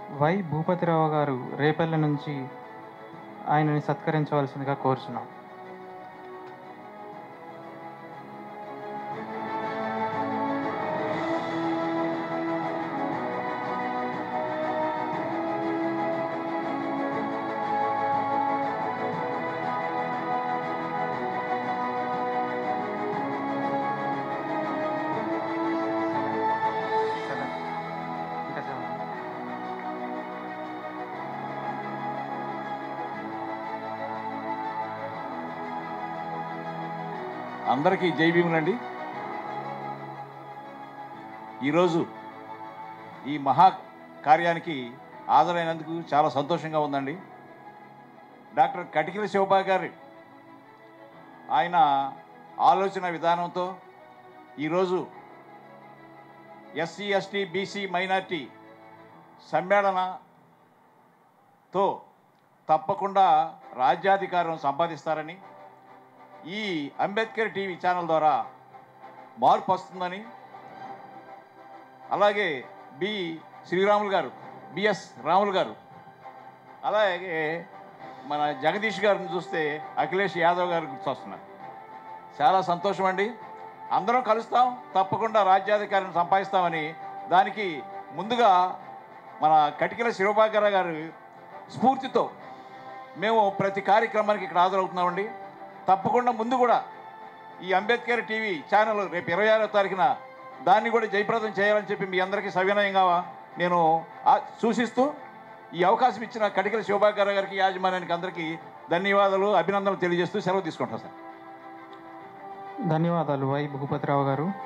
Why Bhupathi Rao గారు రేపల్లె నుంచి ఆయనని సత్కరించవలసిందిగా కోరుచున్నాం ఇంకా సెవెన్. అందరికీ జై భీములండి ఈరోజు ఈ మహా కార్యానికి హాజరైనందుకు చాలా సంతోషంగా ఉందండి డాక్టర్ కటికిల శివబా గారి ఆయన ఆలోచన విధానంతో ఈరోజు ఎస్సీ ఎస్టీ బీసీ మైనార్టీ సమ్మేళనతో తప్పకుండా రాజ్యాధికారం సంపాదిస్తారని ఈ అంబేద్కర్ టీవీ ఛానల్ ద్వారా మార్పు వస్తుందని అలాగే బి శ్రీరాములు గారు బిఎస్ రాములు గారు అలాగే మన జగదీష్ గారిని చూస్తే అఖిలేష్ యాదవ్ గారు గుర్తొస్తున్నారు చాలా సంతోషం అండి అందరం కలుస్తాం తప్పకుండా రాజ్యాధికారం సంపాదిస్తామని దానికి ముందుగా మన కటికల శివభాకర గారు స్ఫూర్తితో మేము ప్రతి కార్యక్రమానికి ఇక్కడ హాజరవుతున్నామండి తప్పకుండా ముందు కూడా ఈ అంబేద్కర్ టీవీ ఛానల్ రేపు ఇరవై ఆరో తారీఖున దాన్ని కూడా జయప్రదం చేయాలని చెప్పి మీ అందరికీ సవినయంగా నేను ఆ- సూచిస్తూ ఈ అవకాశం ఇచ్చిన కటికల శివభాకర్ గారికి యాజమాన్యానికి అందరికీ ధన్యవాదాలు అభినందనలు తెలియజేస్తూ సెలవు తీసుకుంటాం సార్ ధన్యవాదాలు వై భూపతిరావు గారు